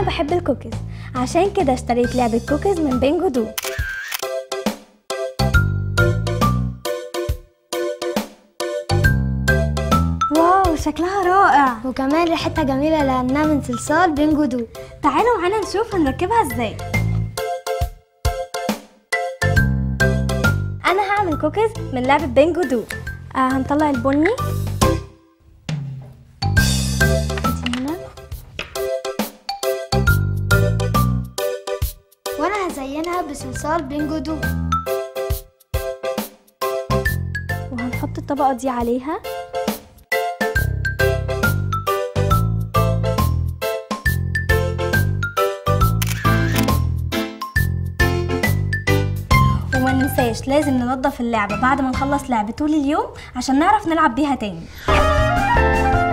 وانا بحب الكوكيز عشان كده اشتريت لعبة كوكيز من بينجو دو واو شكلها رائع وكمان ريحتها جميلة لأنها من صلصال بينجو دو تعالوا معانا نشوف هنركبها ازاي انا هعمل كوكيز من لعبة بينجو دو آه هنطلع البني ادي هنا وأنا هزينها بصلصال بينجو دو وهنحط الطبقة دي عليها وما ننساش لازم ننظف اللعبة بعد ما نخلص لعب طول اليوم عشان نعرف نلعب بيها تاني